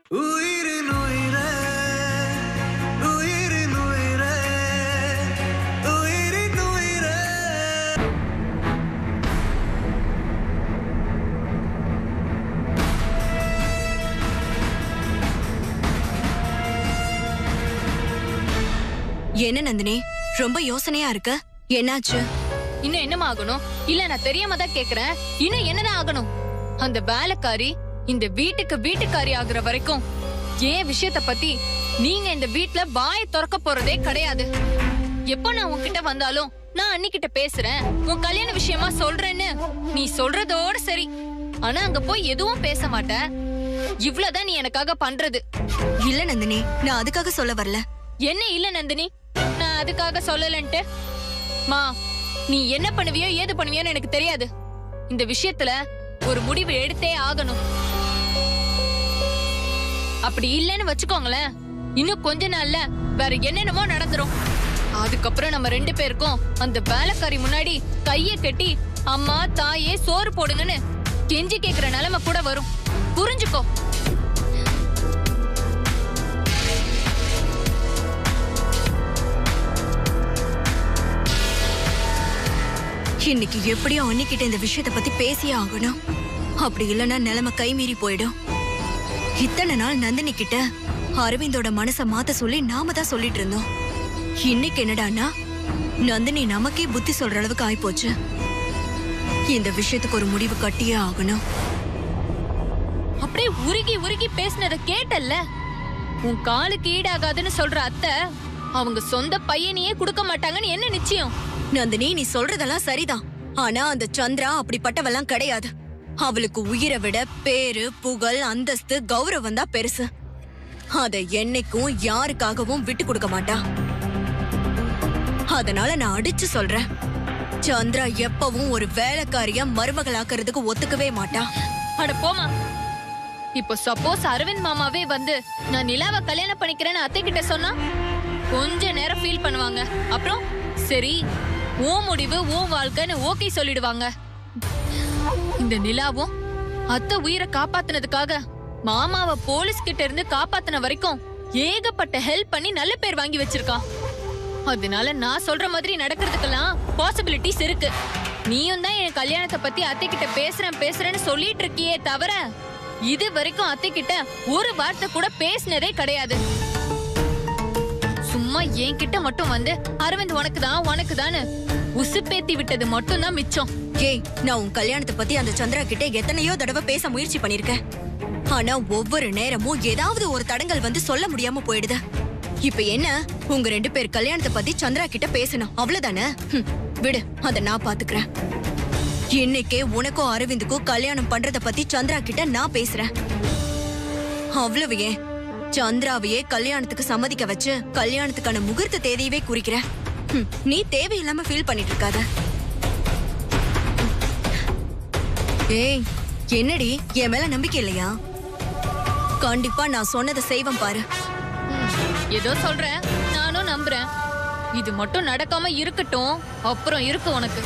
உயிரின் உயிரே உயிரின் உயிரே உயிரின் உயிரே என்ன நந்தினி ரொம்ப யோசனையா இருக்க என்னாச்சு இன்னும் என்னமா ஆகணும் இல்ல நான் தெரியாம தான் கேக்குறேன் இன்னும் என்னதான் ஆகணும் அந்த வேலைக்காரி இந்த வீட்டுக்கு வீட்டுக்காரி ஆகுற வரைக்கும் ஏன் விஷயத்த பத்தி நீங்க இந்த வீட்ல வாயை திறக்க போறதே கிடையாது எப்போ நான் உன்கிட்ட வந்தாலும் நான் அன்னிக்கிட்ட பேசுறேன் உன் கல்யாண விஷயமா சொல்றேன்னு நீ சொல்றதோட சரி ஆனா அங்க போய் எதுவும் பேச மாட்ட இவ்வளவுதான் நீ எனக்காக பண்றது இல்ல நந்தினி நான் அதுக்காக சொல்ல வரல என்ன இல்ல நந்தினி நான் அதுக்காக சொல்லலன்ட்டு மா நீ என்ன பண்ணுவியோ ஏது பண்ணுவியோன்னு எனக்கு தெரியாது இந்த விஷயத்துல ஒரு முடிவு எடுத்தே ஆகணும் அப்படி இல்லைன்னு வச்சுக்கோங்களேன் இன்னும் கொஞ்ச நாள்ல வேற என்னென்னமோ நடந்துரும் அதுக்கப்புறம் நம்ம ரெண்டு பேருக்கும் அந்த வேலைக்காரி முன்னாடி கைய கட்டி அம்மா தாயே சோறு போடுங்கன்னு கெஞ்சி கேக்குற நிலைமை கூட வரும் புரிஞ்சுக்கோ இன்னைக்கு எப்படியும் அன்னிக்கிட்ட இந்த விஷயத்த பத்தி பேசியே ஆகணும் அப்படி இல்லைன்னா நிலைமை கைமீறி போயிடும் இத்தனை நாள் நந்தினி கிட்ட அரவிந்தோட மனச மாத்த சொல்லி நாம தான் சொல்லிட்டு இருந்தோம் இன்னைக்கு என்னடான்னா நந்தினி நமக்கே புத்தி சொல்ற அளவுக்கு ஆயிப்போச்சு இந்த விஷயத்துக்கு ஒரு முடிவு கட்டியே ஆகணும் அப்படியே உருகி உருகி பேசினத கேட்டல்ல உன் காலுக்கு ஈடாகாதுன்னு சொல்ற அத்தை அவங்க சொந்த பையனையே கொடுக்க மாட்டாங்கன்னு என்ன நிச்சயம் நந்தினி நீ சொல்றதெல்லாம் சரிதான் ஆனா அந்த சந்திரா அப்படிப்பட்டவெல்லாம் கிடையாது அவளுக்கு உயிரை விட பேரு புகழ் அந்தஸ்து கௌரவம் தான் பெருசு அத என்னைக்கும் யாருக்காகவும் விட்டு கொடுக்க மாட்டா அதனால நான் அடிச்சு சொல்றேன் சந்திரா எப்பவும் ஒரு வேலைக்காரிய மருமகளாக்குறதுக்கு ஒத்துக்கவே மாட்டா அட போமா இப்போ சப்போஸ் அரவிந்த் மாமாவே வந்து நான் நிலாவை கல்யாணம் பண்ணிக்கிறேன்னு அத்தை கிட்ட சொன்னா கொஞ்ச நேரம் ஃபீல் பண்ணுவாங்க அப்புறம் சரி ஓ முடிவு ஓ வாழ்க்கைன்னு ஓகே சொல்லிடுவாங்க இந்த நிலாவும் அத்தை உயிரை காப்பாத்துனதுக்காக மாமாவை போலீஸ் கிட்ட இருந்து காப்பாத்துன வரைக்கும் ஏகப்பட்ட ஹெல்ப் பண்ணி நல்ல பேர் வாங்கி வச்சிருக்கா அதனால நான் சொல்ற மாதிரி நடக்கிறதுக்கெல்லாம் பாசிபிலிட்டிஸ் இருக்கு நீயும் தான் என் கல்யாணத்தை பத்தி அத்தை கிட்ட பேசுறேன் பேசுறேன்னு சொல்லிட்டு இருக்கியே தவிர இது வரைக்கும் அத்தை கிட்ட ஒரு வார்த்தை கூட பேசினதே கிடையாது சும்மா என்கிட்ட மட்டும் வந்து அரவிந்த் உனக்கு தான் உனக்கு தானு உசுப்பேத்தி விட்டது மட்டும் தான் மிச்சம் ஏய் நான் உன் கல்யாணத்தை பத்தி அந்த சந்திரா கிட்ட எத்தனையோ தடவை பேச முயற்சி பண்ணிருக்கேன் ஆனா ஒவ்வொரு நேரமும் ஏதாவது ஒரு தடங்கல் வந்து சொல்ல முடியாம போயிடுது இப்ப என்ன உங்க ரெண்டு பேர் கல்யாணத்தை பத்தி சந்திரா கிட்ட பேசணும் அவ்வளவுதானே ஹம், விடு அத நான் பாத்துக்கிறேன் இன்னைக்கே உனக்கும் அரவிந்துக்கும் கல்யாணம் பண்றத பத்தி சந்திரா கிட்ட நான் பேசுறேன் அவ்வளவு ஏன் சந்திராவையே கல்யாணத்துக்கு சம்மதிக்க வச்சு கல்யாணத்துக்கான முகூர்த்த தேதியவே குறிக்கிறேன் ஹம், நீ தேவையில்லாம ஃபீல் பண்ணிட்டு இருக்காத ஏய் என்னடி என் மேல நம்பிக்கை இல்லையா கண்டிப்பா நான் சொன்னதை செய்வேன் பாரு ம், ஏதோ சொல்றேன் நானும் நம்புறேன் இது மட்டும் நடக்காம இருக்கட்டும் அப்புறம் இருக்கு உனக்கு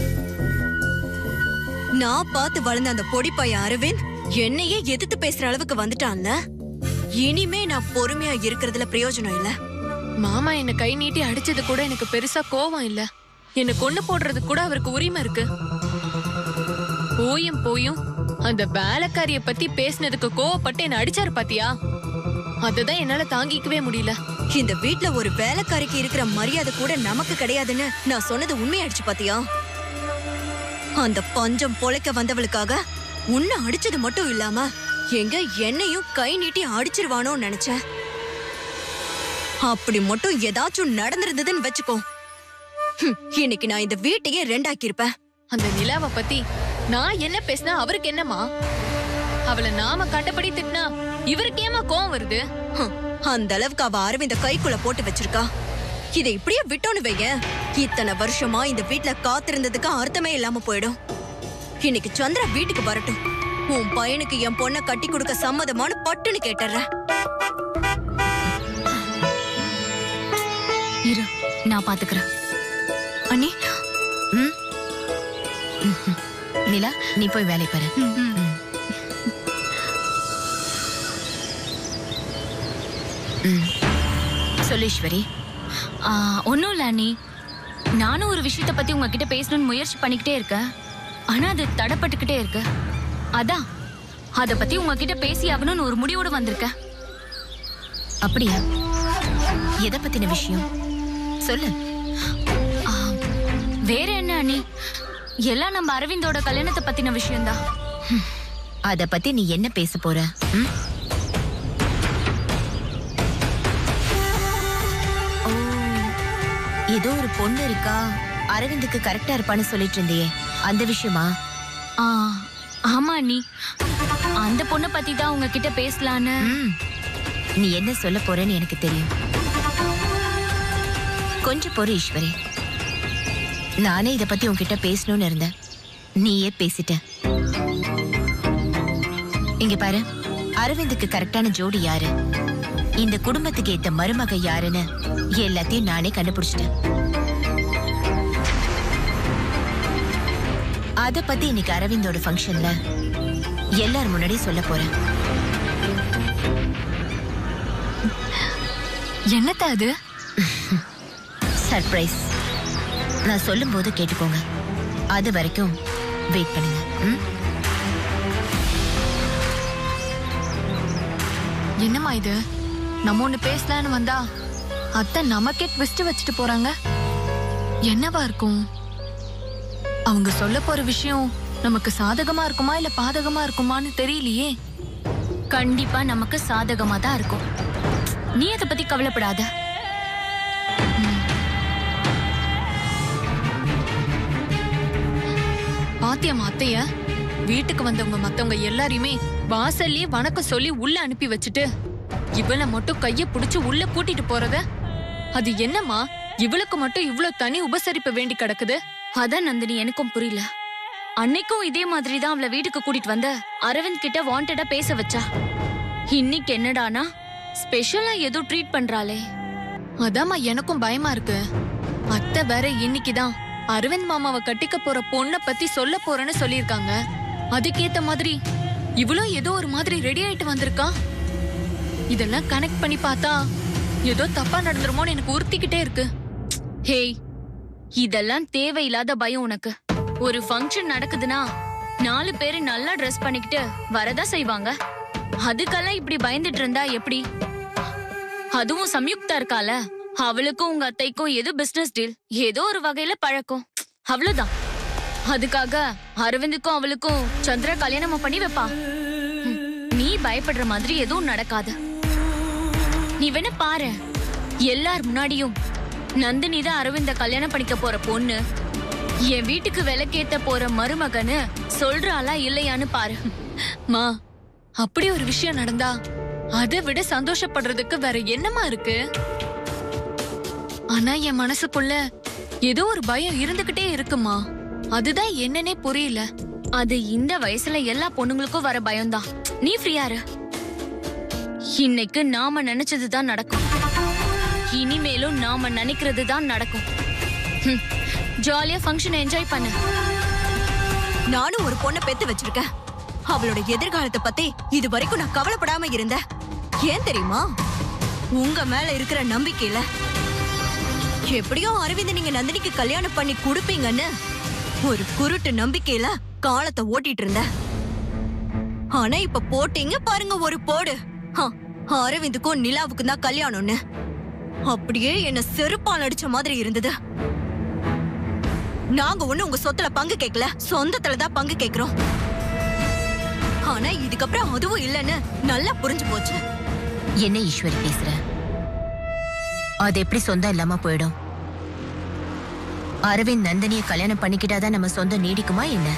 நான் பார்த்து வளர்ந்த அந்த பொடிப்பைய அரவிந்த் என்னையே எதிர்த்து பேசுற அளவுக்கு வந்துட்டான்ல இனிமே நான் பொறுமையா இருக்கிறதுல பிரயோஜனம் இல்ல மாமா என்ன கை நீட்டி அடிச்சது கூட எனக்கு பெருசா கோவம் இல்ல என்ன கொண்டு போடுறது கூட அவருக்கு உரிமை இருக்கு போயும் போயும் அந்த வேலைக்காரிய பத்தி பேசினதுக்கு கோவப்பட்டு என்ன அடிச்சாரு பாத்தியா அததான் என்னால தாங்கிக்கவே முடியல இந்த வீட்ல ஒரு வேலைக்காரிக்கு இருக்கிற மரியாதை கூட நமக்கு கிடையாதுன்னு நான் சொன்னது உண்மையாயிடுச்சு பாத்தியா அந்த பஞ்சம் பொழைக்க வந்தவளுக்காக உன்னை அடிச்சது மட்டும் இல்லாம எங்க என்னையும் கை நீட்டி அடிச்சிருவானோன்னு நினைச்சேன் அப்படி மட்டும் ஏதாச்சும் நடந்திருந்ததுன்னு வச்சுக்கோ ஹம், இன்னைக்கு நான் இந்த வீட்டையே ரெண்டாக்கியிருப்பேன் அந்த நிலாவை பத்தி நான் என்ன பேசினா அவருக்கு என்னமா அவளை நாம கண்டபடி திட்டினா இவருக்கு ஏமா கோவம் வருது ஹம், அந்த அளவுக்கு அவ அரவிந்த கைக்குள்ள போட்டு வச்சிருக்கா இதை இப்படியே விட்டோன்னு வைய இத்தனை வருஷமா இந்த வீட்ல காத்திருந்ததுக்கு அர்த்தமே இல்லாம போயிடும் இன்னைக்கு சந்திரா வீட்டுக்கு வரட்டும் உன் பையனுக்கு என் பொண்ணை கட்டி கொடுக்க சம்மதமானு பட்டுன்னு கேட்டுறேன் இரு நான் பாத்துக்கிறேன் அண்ணி ம்? ம்ஹும். நிலா நீ போய் வேலை பாரு ம். சொல்லு ஈஸ்வரி ஒன்றும் இல்லை அண்ணி நானும் ஒரு விஷயத்த பத்தி உங்ககிட்ட பேசணும்னு முயற்சி பண்ணிக்கிட்டே இருக்கேன் ஆனா அது தடப்பட்டுக்கிட்டே இருக்கு அதான் அத பத்தி உங்ககிட்ட பேசி ஆகணும்னு ஒரு முடிவோட வந்திருக்கேன் அப்படியா எதை பத்தின விஷயம் சொல்லு ஆ, வேற என்ன அண்ணி எல்லாம் நம்ம அரவிந்தோட கல்யாணத்தை பத்தின விஷயம்தான் அத பத்தி நீ என்ன பேச போற ம்? ஓ, ஏதோ ஒரு பொண்ணு இருக்கா அரவிந்துக்கு கரெக்டா இருப்பான்னு சொல்லிட்டு இருந்தியே அந்த விஷயமா ஆ, ஆமா அண்ணி அந்த பொண்ணை பத்தி தான் உங்ககிட்ட பேசலான்னு ம். நீ என்ன சொல்ல போறேன்னு எனக்கு தெரியும் கொஞ்சம் பொறு ஈஸ்வரி நானே இத பத்தி உன்கிட்ட பேசணும்னு இருந்தேன் நீயே பேசிட்ட இங்க பாரு அரவிந்துக்கு கரெக்டான ஜோடி யாரு இந்த குடும்பத்துக்கு ஏத்த மருமக யாருன்னு எல்லாத்தையும் நானே கண்டுபிடிச்சிட்டேன் அத பத்தி இன்னைக்கு அரவிந்தோட ஃபங்க்ஷன்ல எல்லார் முன்னாடி சொல்ல போறேன் என்னத்த அது சர்ப்ரைஸ் நான் சொல்லும்போது கேட்டுக்கோங்க அது வரைக்கும் வெயிட் பண்ணுங்க ம்? என்னம்மா இது நம்ம ஒண்ணு பேசலான்னு வந்தா அத்தை நமக்கே ட்விஸ்ட் வச்சுட்டு போறாங்க என்னவா இருக்கும் அவங்க சொல்ல போற விஷயம் நமக்கு சாதகமா இருக்குமா இல்ல பாதகமா இருக்குமான்னு தெரியலையே கண்டிப்பா நமக்கு சாதகமா தான் இருக்கும் நீ அதை பத்தி கவலைப்படாத பாத்தியம்மா அத்தைய வீட்டுக்கு வந்தவங்க மத்தவங்க எல்லாரையுமே வாசல்லயே வணக்கம் சொல்லி உள்ள அனுப்பி வச்சுட்டு இவள மட்டும் கைய புடிச்சு உள்ள கூட்டிட்டு போறத அது என்னம்மா இவளுக்கு மட்டும் இவ்ளோ தனி உபசரிப்பு வேண்டி கிடக்குது அதான் நந்தினி எனக்கும் புரியல அன்னைக்கும் இதே மாதிரி தான் அவளை வீட்டுக்கு கூட்டிட்டு வந்த அரவிந்த் கிட்ட வாண்டடா பேச வச்சா இன்னைக்கு என்னடானா ஸ்பெஷலா ஏதோ ட்ரீட் பண்றாளே அதாம்மா எனக்கும் பயமா இருக்கு அத்தை வேற இன்னைக்குதான் அரவிந்த் மாமாவை கட்டிக்க போற பொண்ண பத்தி சொல்ல போறேன்னு சொல்லியிருக்காங்க அதுக்கேத்த மாதிரி இவளும் ஏதோ ஒரு மாதிரி ரெடி ஆயிட்டு வந்திருக்கா இதெல்லாம் கனெக்ட் பண்ணி பார்த்தா ஏதோ தப்பா நடந்துருமோன்னு எனக்கு உறுத்திக்கிட்டே இருக்கு ஹேய் இதெல்லாம் தேவையில்லாத பயம் உனக்கு ஒரு ஃபங்க்ஷன் நடக்குதுன்னா நாலு பேரு நல்லா ட்ரெஸ் பண்ணிக்கிட்டு வரதா செய்வாங்க அதுக்கெல்லாம் இப்படி பயந்துட்டு இருந்தா எப்படி அதுவும் சம்யுக்தா இருக்கால அவளுக்கும் உங்க அத்தைக்கும் எது பிசினஸ் டீல் ஏதோ ஒரு வகையில பழக்கம் அவ்வளவுதான் அதுக்காக அரவிந்துக்கும் அவளுக்கும் சந்திரா கல்யாணமா பண்ணி வைப்பா ம், நீ பயப்படுற மாதிரி எதுவும் நடக்காது நீ வேணா பாரு எல்லார் முன்னாடியும் நந்தினி தான் அரவிந்த கல்யாணம் பண்ணிக்க போற பொண்ணு என் வீட்டுக்கு விளக்கேத்த போற மருமகன்னு சொல்றாளா இல்லையான்னு பாரு மா அப்படி ஒரு விஷயம் நடந்தா அதை விட சந்தோஷப்படுறதுக்கு வேற என்னமா இருக்கு ஆனா என் மனசுக்குள்ள ஏதோ ஒரு பயம் இருந்துகிட்டே இருக்குமா அதுதான் என்னன்னே புரியல அது இந்த வயசுல எல்லா பொண்ணுங்களுக்கும் வர பயம்தான் நீ ஃப்ரீயா இரு இன்னைக்கு நாம நினைச்சதுதான் நடக்கும் இனிமேலும் நாம நினைக்கிறது தான் நடக்கும் ஹம், ஜாலியா ஃபங்க்ஷன் என்ஜாய் பண்ணு நானும் ஒரு பொண்ணை பெத்து வச்சிருக்கேன் அவளோட எதிர்காலத்தை பத்தி இது வரைக்கும் நான் கவலைப்படாம இருந்தேன் ஏன் தெரியுமா உங்க மேல இருக்கிற நம்பிக்கையில எப்படியோ அரவிந்த் நீங்க நந்தினிக்கு கல்யாணம் பண்ணி கொடுப்பீங்கன்னு ஒரு குருட்டு நம்பிக்கையில காலத்தை ஓட்டிட்டு இருந்தேன் ஆனா இப்ப போட்டீங்க பாருங்க ஒரு போடு ஹ, அரவிந்துக்கும் நிலாவுக்கும் தான் கல்யாணம்னு அப்படியே என்ன செருப்பால் அடிச்ச மாதிரி இருந்தது நாங்க ஒண்ணு உங்க சொத்துல பங்கு கேட்கல சொந்தத்துல தான் பங்கு கேக்குறோம் ஆனா இதுக்கப்புறம் அதுவும் இல்லைன்னு நல்லா புரிஞ்சு போச்சு என்ன ஈஸ்வரி பேசுற அது எப்படி சொந்தம் இல்லாம போயிடும் அரவிந்த் நந்தினிய கல்யாணம் பண்ணிக்கிட்டாதான் நம்ம சொந்தம் நீடிக்குமா என்ன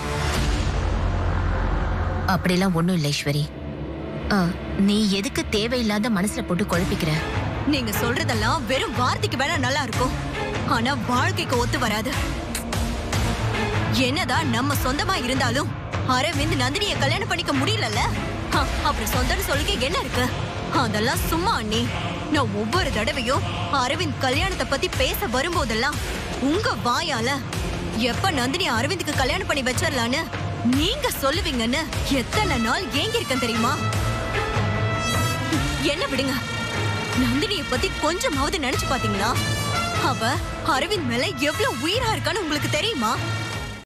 அப்படிலாம் ஒண்ணும் இல்ல ஈஸ்வரி ஆ, நீ எதுக்கு தேவையில்லாத மனசுல போட்டு குழப்பிக்கிற நீங்க சொல்றதெல்லாம் வெறும் வார்த்தைக்கு வேணா நல்லா இருக்கும் ஆனா வாழ்க்கைக்கு ஒத்து வராது என்னதான் நம்ம சொந்தமா இருந்தாலும் அரவிந்த் நந்தினிய கல்யாணம் பண்ணிக்க முடியலல்ல ஹ, அப்புறம் சொந்தம்னு சொல்லிக்க என்ன இருக்கு அதெல்லாம் சும்மா அண்ணி நான் ஒவ்வொரு தடவையும் அரவிந்த் கல்யாணத்தை பத்தி பேச வரும்போதெல்லாம் உங்க வாயால எப்ப நந்தினி அரவிந்துக்கு கல்யாணம் பண்ணி வச்சிடலான்னு நீங்க சொல்லுவீங்கன்னு எத்தனை நாள் ஏங்கி இருக்கேன் தெரியுமா என்ன விடுங்க நந்தினிய பத்தி கொஞ்சமாவது நினைச்சு பாத்தீங்களா அவ அரவிந்த் மேல எவ்வளவு உயிரா இருக்கான்னு உங்களுக்கு தெரியுமா